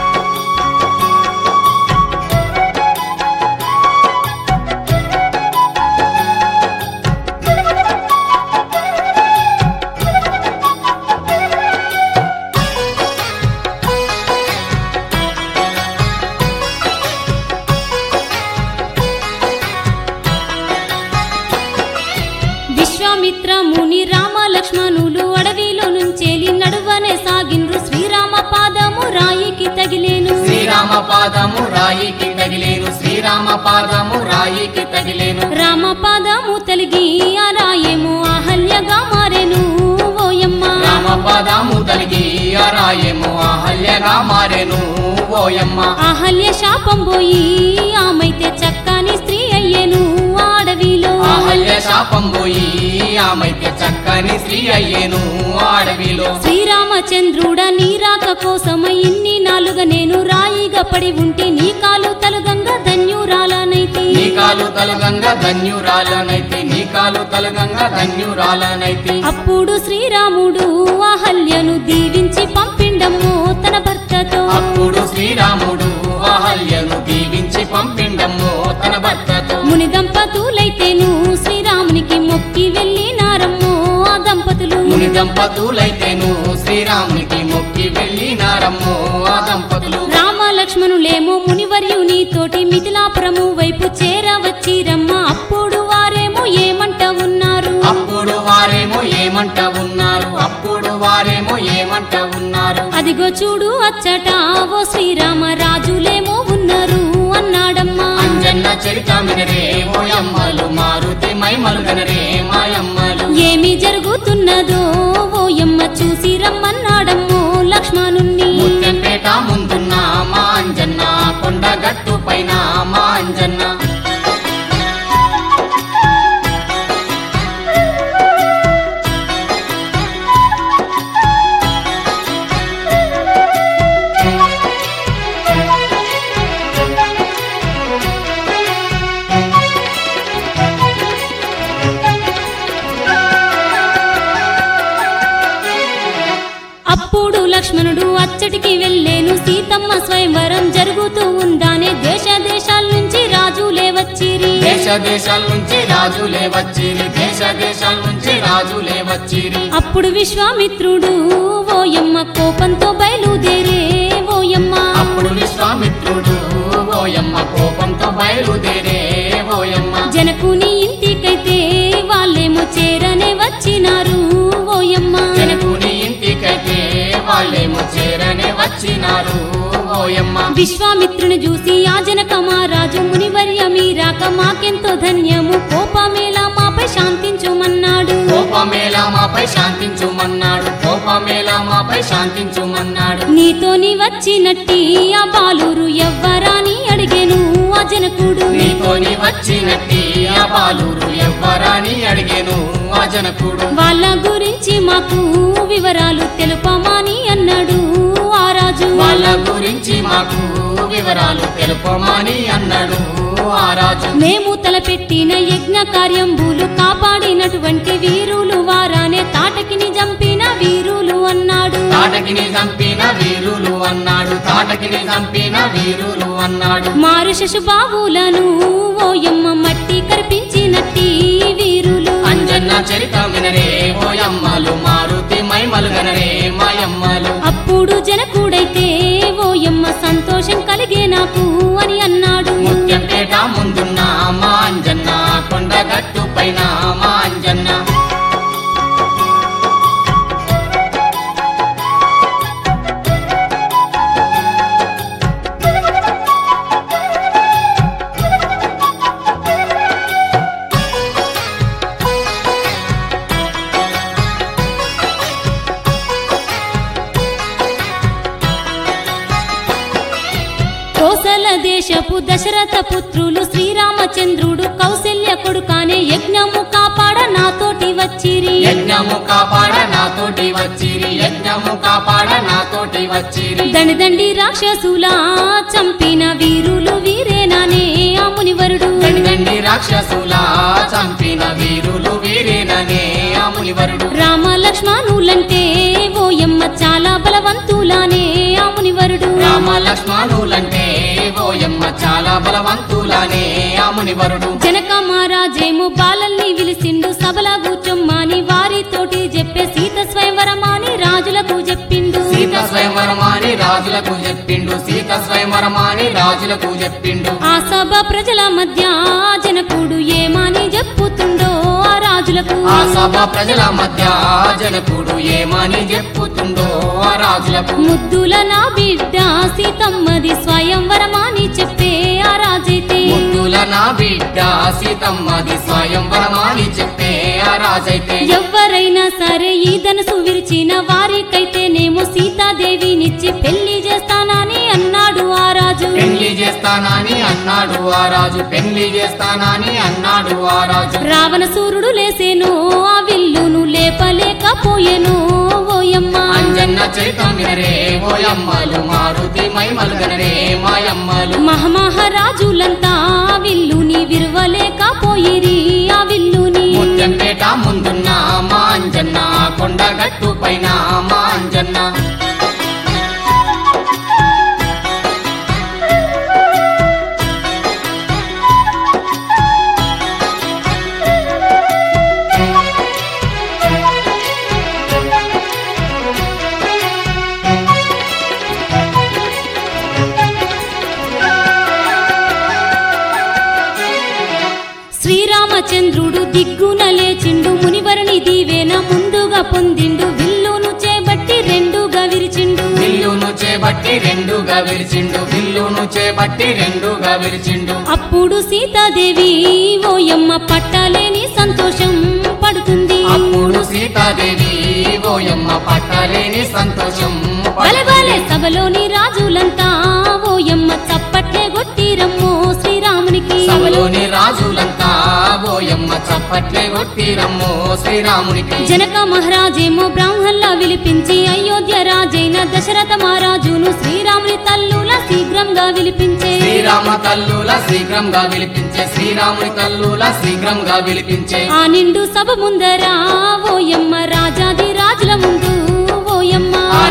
విశ్వామిత్ర ముని రామ లక్ష్మణులు అడవిలో నుంచేలి నడువనే సాగిండ్రు శ్రీరామ పాదము రాయికి తగిలేను శ్రీరామ పాదము రాయికి తగిలేను శ్రీరామ పాదము రాయికి తగిలేను రామ పాదము తలిగి ఆ రాయేమో అహల్యగా మారెను ఓయమ్మ రామ పాదము తలిగి అరాయేమో అహల్యగా మారెను ఓయమ్మ అహల్య శాపం పోయి ఆమైతే చక్కని స్త్రీ అయ్యేను ఆ అడవిలో అహల్య శాపం పోయి ఆమెకి చక్కని స్త్రీ అయ్యేను అడవిలో శ్రీరామచంద్రుడ నీ రాక కోసమై ఇన్ని నాలుగ నేను రాయిగా పడి ఉంటే నీ కాలు తలుగంగా ధన్యురాలనైతి నీ కాలు తలగంగా ధన్యురాలనైతి నీ కాలు తలగంగా ధన్యురాలనైతి అప్పుడు శ్రీరాముడు అహల్యను దీవించి పంపిండమ్మో తన భర్తతో అప్పుడు శ్రీరాముడు అహల్యను దీవించి పంపిండమ్మో తన భర్తతో ముని దంపతులైతేను శ్రీరామునికి మొక్కి వెళ్ళినారమ్మో ఆ దంపతులు ముని దంపతులైతేను శ్రీరామునికి మొక్కి వెళ్ళినారమ్మో ఆ దంపతులు రామ లక్ష్మణులేమో మునివర్యుని తోటి మిథిలాపురము వైపు చేరవచ్చిరమ్మ అప్పుడు వారేమో ఏమంట ఉన్నారు అప్పుడు వారేమో ఏమంట ఉన్నారు అప్పుడు వారేమో ఏమంట ఉన్నారు అదిగో చూడు అచ్చట ఓ శ్రీరామ రాజులేమో ఉన్నారు అన్నాడమ్మా అంజన్న చరిత మినరే ఓయమ్మలు మారుతి మైమలు గనరే మాయమ్మలు ఏమి జరుగుతున్నదో ఓయమ్మ చూసి రమ్మన్నాడమ్మో లక్ష్మణుణ్ణి ముత్యంపేట ముందున్న మా అంజన్న కొండ గట్టు పైన మా అంజన్న లక్ష్మణుడు అచ్చటికి వెళ్ళేను సీతమ్మ స్వయంవరం జరుగుతూ ఉందానే దేశ దేశాల నుంచి రాజులే వచ్చిరి దేశ దేశాల నుంచి రాజులే వచ్చిరి దేశ దేశాల నుంచి రాజులే వచ్చిరి అప్పుడు విశ్వామిత్రుడు ఓయమ్మ కోపంతో బయలుదేరే ఓయమ్మ అప్పుడు విశ్వామిత్రుడు ఓయమ్మ కోపంతో బయలుదేరే ఓయమ్మ జనకుని ఇంటికైతే వాళ్ళేమో చేరనే వచ్చినారు ఓయమ్మ జనకుని ఇంటికైతే వాళ్ళేమో చేరనే వచ్చినారు ఓయమ్మ విశ్వామిత్రుని చూసి ఆ జనక మహారాజు మునివర్య మీరాక మాకెంతో ధన్యము కోపమేలా మాపై శాంతించుమన్నాడు కోపమేలా మాపై శాంతించుమన్నాడు కోపమేలా మాపై శాంతించుమన్నాడు నీతోని వచ్చినట్టి ఆ బాలురు ఎవ్వరాని అడిగెను ఆ జనకుడు నీతోని వచ్చినట్టి ఆ బాలురు ఎవ్వరాని అడిగేను ఆ జనకుడు వాళ్ళ గురించి మాకు వివరాలు తెలుపమని అన్నాడు ఆ రాజు వాళ్ళ గురించి మాకు వివరాలు తెలుపమని అన్నాడు ఆ రాజు మేము తలపెట్టిన యజ్ఞ కార్యంబులు కాపాడినటువంటి వీరులు వారానే తాటకిని చంపిన వీరులు అన్నాడు తాటకిని చంపిన వీరులు అన్నాడు తాటకిని చంపిన వీరులు అన్నాడు మారు శశుబాబులను ఓయమ్మ మట్టి కరిపించినట్టి వీరులు అంజన్న చరిత వినరే ఓయమ్మలు మారుతి మైమలు గనరే మాయమ్మలు అప్పుడు జనకుడైతే ఓయమ్మ సంతోషం కలిగే నాకు అని అన్నాడు ముత్యంపేట ముందున్న మా అంజన్న కొండగట్టు పైన మా అంజన్న కోసల దేశపు దశరథ పుత్రులు శ్రీరామచంద్రుడు కౌశల్య కొడుకానే యజ్ఞము కాపాడ నాతోటి వచ్చిరి యజ్ఞము కాపాడ నాతోటి వచ్చిరి యజ్ఞము కాపాడ నాతోటి వచ్చిరి దండి దండి రాక్షసులా చంపిన వీరులు వీరేనానే ఆ మునివరుడు దండి దండి రాక్షసులా చంపిన వీరులు వీరేననే ఆ మునివరుడు రామ లక్ష్మణులంటే ఓయమ్మ చాలా బలవంతులానే ఆ మునివరుడు రామ లక్ష్మణులంటే ఓయమ్మ చాలా బలవంతులానే ఆ మునివరుడు జనక మహారాజేమో బాలల్ని విలిసిండు సభల కూర్చొమ్మని వారితోటి చెప్పే సీత స్వయంవరమాని రాజులకు చెప్పిండు సీత స్వయంవరమాని రాజులకు చెప్పిండు సీత స్వయంవరమాని రాజులకు చెప్పిండు ఆ సభ ప్రజల మధ్య ఆ జనకుడు ఏమని చెప్పుతుండో ఆ రాజులకు ఆ సభ ప్రజల మధ్య ఆ జనకుడు ఏమని చెప్పుతుండో ఆ రాజులకు ముద్దుల నా బిడ్డ సీతమ్మది స్వయంవరమాని చెప్పే ఆ రాజైతే ముద్దుల నా బిడ్డ సీతమ్మది స్వయంవరమాని చెప్పే ఆ రాజైతే ఎవ్వరైనా సరే ఈ ధనుసు విరిచిన వారికైతేనేమో సీతాదేవినిచ్చి పెళ్లి చేస్తానని అన్నాడు ఆ రాజు పెళ్లి చేస్తానని అన్నాడు ఆ రాజు పెళ్లి చేస్తానని అన్నాడు ఆ రాజు రావణ సూర్యుడు లేసేను ఆ విల్లును లేపలేకపోయెను ఓయమ్మ అంజన్న చైతం వినరే ఓయమ్మలు మారుతి మైమలు గనరే మాయమ్మలు మహామహారాజులంతా ఆ విల్లుని విరవలేకపోయిరి ఆ విల్లుని ముత్యంపేట ముందున్న మా అంజన్న కొండగట్టు పైన మా అంజన్న శ్రీరామచంద్రుడు దిగ్గున లేచిండు మునివరుని దీవెన ముందుగా పొందిండు విల్లును చేబట్టి రెండుగా విరిచిండు విల్లును చేబట్టి రెండుగా విరిచిండు విల్లును చేబట్టి రెండుగా విరిచిండు అప్పుడు సీతాదేవి ఓయమ్మ పట్టలేని సంతోషం పడుతుంది అప్పుడు సీతాదేవి ఓయమ్మ పట్టలేని సంతోషం బలబాలే సభలోని రాజులంతా ఓయమ్మ చప్పట్లే కొట్టిరమ్మో శ్రీరామునికి సభలోని రాజులంతా ఓయమ్మ చప్పట్లే కొట్టిరమ్మో శ్రీరామునికి జనక మహారాజేమో బ్రాహ్మణుల విలిపించి అయోధ్య రాజైన దశరథ మహారాజును శ్రీరాముని తల్లుల శీఘ్రంగా విలిపించే శ్రీరామ తల్లుల శీఘ్రంగా విలిపించే శ్రీరాముని తల్లుల శీఘ్రంగా విలిపించే ఆ నిండు సభ ముందర ఓయమ్మ రాజాది రాజుల ముందు ఓయమ్మ ఆ నిండు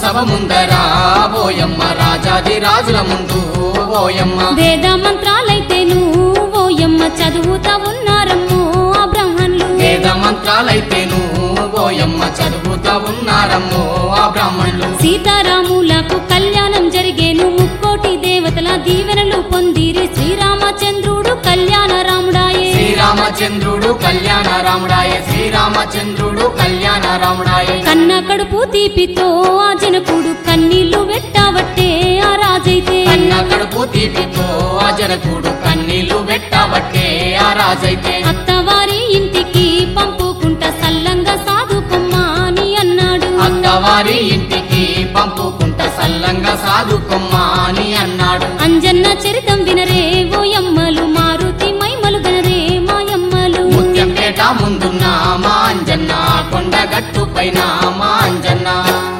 సభ ముందరా ఓయమ్మ రాజాది రాజుల ముందు ఓయమ్మ వేద మంత్రాలైతేను ఓయమ్మ చదువుతా ఉన్నారమ్మో ఆ బ్రాహ్మణులు వేద మంత్రాలైతేను ఓయమ్మ చదువుతా ఉన్నారమ్మో ఆ బ్రాహ్మణులు సీతారాములకు కళ్యాణం జరిగేను ముక్కోటి దేవతల దీవెనలు పొందిరి శ్రీరామచంద్రుడు కళ్యాణ రాముడాయే శ్రీరామచంద్రుడు కళ్యాణ రాముడాయే శ్రీరామచంద్రుడు కళ్యాణ రాముడాయే కన్న కడుపు తీపితో ఆ జనకుడు కన్నీళ్లు వెట్టావట్టే ఆ రాజైతే కన్న కడుపు తీపితో ఆ జనకుడు కన్నీళ్లు పెట్టబట్టే ఆ రాజైతే అత్తవారి ఇంటికి పంపుకుంట సల్లంగా సాధుకొమ్మా అని అన్నాడు అత్తవారి ఇంటికి పంపుకుంట సల్లంగా సాధుకొమ్మా అని అన్నాడు అంజన్న చరితం వినరే ఓయమ్మలు మారుతి మైమలు గనరే మాయమ్మలు ముత్యంపేట ముందున్న మా అంజన్న కొండగట్టు పైన మా అంజన్న